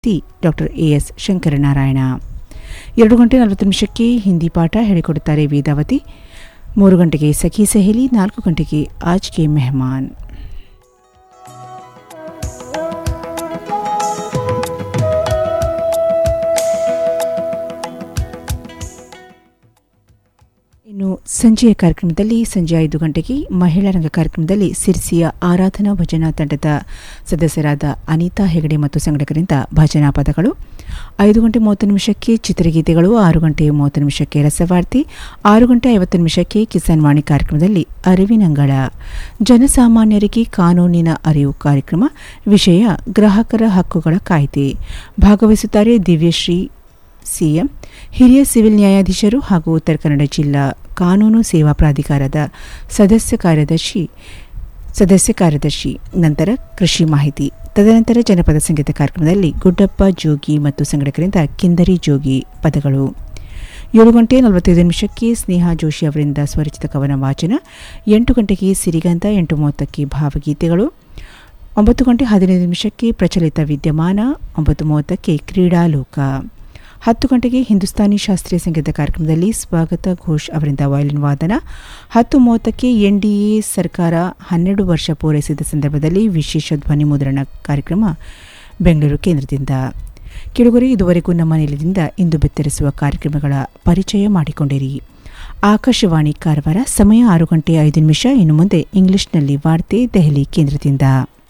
ತಿ doctor as Shankaranarayana ಎರಡು ಗಂಟೆ ನಲವತ್ತು ನಿಮಿಷಕ್ಕೆ ಹಿಂದಿ ಪಾಠ ಹೇಳಿಕೊಡುತ್ತಾರೆ ವೇದಾವತಿ ಮೂರು ಗಂಟೆಗೆ ಸಖಿ ಸಹೇಲಿ ನಾಲ್ಕು ಗಂಟೆಗೆ ಆಜ್ ಕೆ ಮೆಹಮಾನ್ ಇನ್ನು ಸಂಜೆಯ ಕಾರ್ಯಕ್ರಮದಲ್ಲಿ ಸಂಜೆ ಐದು ಗಂಟೆಗೆ ಮಹಿಳಾ ರಂಗ ಕಾರ್ಯಕ್ರಮದಲ್ಲಿ ಸಿರ್ಸಿಯ ಆರಾಧನಾ ಭಜನಾ ತಂಡದ ಸದಸ್ಯರಾದ ಅನಿತಾ ಹೆಗಡೆ ಮತ್ತು ಸಂಘಟಕರಿಂದ ಭಜನಾ ಪದಗಳು ಐದು ಗಂಟೆ ಮೂವತ್ತು ನಿಮಿಷಕ್ಕೆ ಚಿತ್ರಗೀತೆಗಳು ಆರು ಗಂಟೆ ಮೂವತ್ತು ನಿಮಿಷಕ್ಕೆ ರಸವಾರ್ತಿ ಆರು ಗಂಟೆ ಐವತ್ತು ನಿಮಿಷಕ್ಕೆ ಕಿಸಾನ್ ವಾಣಿ ಕಾರ್ಯಕ್ರಮದಲ್ಲಿ ಅರಿವಿನಂಗಳ ಜನಸಾಮಾನ್ಯರಿಗೆ ಕಾನೂನಿನ ಅರಿವು ಕಾರ್ಯಕ್ರಮ ವಿಷಯ ಗ್ರಾಹಕರ ಹಕ್ಕುಗಳ ಕಾಯ್ದೆ ಭಾಗವಹಿಸುತ್ತಾರೆ ದಿವ್ಯಶ್ರೀ ಸಿಎಂ ಹಿರಿಯ ಸಿವಿಲ್ ನ್ಯಾಯಾಧೀಶರು ಹಾಗೂ ಉತ್ತರ ಕನ್ನಡ ಜಿಲ್ಲಾ ಕಾನೂನು ಸೇವಾ ಪ್ರಾಧಿಕಾರದ ಸದಸ್ಯ ಕಾರ್ಯದರ್ಶಿ ಸದಸ್ಯ ಕಾರ್ಯದರ್ಶಿ ನಂತರ ಕೃಷಿ ಮಾಹಿತಿ ತದನಂತರ ಜನಪದ ಸಂಗೀತ ಕಾರ್ಯಕ್ರಮದಲ್ಲಿ ಗುಡ್ಡಪ್ಪ ಜೋಗಿ ಮತ್ತು ಸಂಘಟಕರಿಂದ ಕಿಂದರಿ ಜೋಗಿ ಪದಗಳು ಏಳು ಗಂಟೆ ನಲವತ್ತೈದು ನಿಮಿಷಕ್ಕೆ ಸ್ನೇಹಾ ಜೋಶಿ ಅವರಿಂದ ಸ್ವರಚಿತ ಕವನ ವಾಚನ ಎಂಟು ಗಂಟೆಗೆ ಸಿರಿಗಂಧ ಎಂಟು ಮೂವತ್ತಕ್ಕೆ ಭಾವಗೀತೆಗಳು ಒಂಬತ್ತು ಗಂಟೆ ಹದಿನೈದು ನಿಮಿಷಕ್ಕೆ ಪ್ರಚಲಿತ ವಿದ್ಯಮಾನ ಒಂಬತ್ತು ಮೂವತ್ತಕ್ಕೆ ಕ್ರೀಡಾಲೋಕ ಹತ್ತು ಗಂಟೆಗೆ ಹಿಂದೂಸ್ತಾನಿ ಶಾಸ್ತ್ರೀಯ ಸಂಗೀತ ಕಾರ್ಯಕ್ರಮದಲ್ಲಿ ಸ್ವಾಗತ ಘೋಷ್ ಅವರಿಂದ ವಯಲಿನ್ ವಾದನ ಹತ್ತು ಮೂವತ್ತಕ್ಕೆ ಎನ್ಡಿಎ ಸರ್ಕಾರ ಹನ್ನೆರಡು ವರ್ಷ ಪೂರೈಸಿದ ಸಂದರ್ಭದಲ್ಲಿ ವಿಶೇಷ ಧ್ವನಿ ಮುದ್ರಣ ಕಾರ್ಯಕ್ರಮ ಬೆಂಗಳೂರು ಕೇಂದ್ರದಿಂದ ಕಿಡುಗರೆ ಇದುವರೆಗೂ ನಮ್ಮ ನಿಲಯದಿಂದ ಇಂದು ಬಿತ್ತರಿಸುವ ಕಾರ್ಯಕ್ರಮಗಳ ಪರಿಚಯ ಮಾಡಿಕೊಂಡಿರಿ ಆಕಾಶವಾಣಿ ಕಾರವಾರ ಸಮಯ ಆರು ಗಂಟೆ ಐದು ನಿಮಿಷ ಇನ್ನು ಮುಂದೆ ಇಂಗ್ಲಿಷ್ನಲ್ಲಿ ವಾರ್ತೆ ದೆಹಲಿ ಕೇಂದ್ರದಿಂದ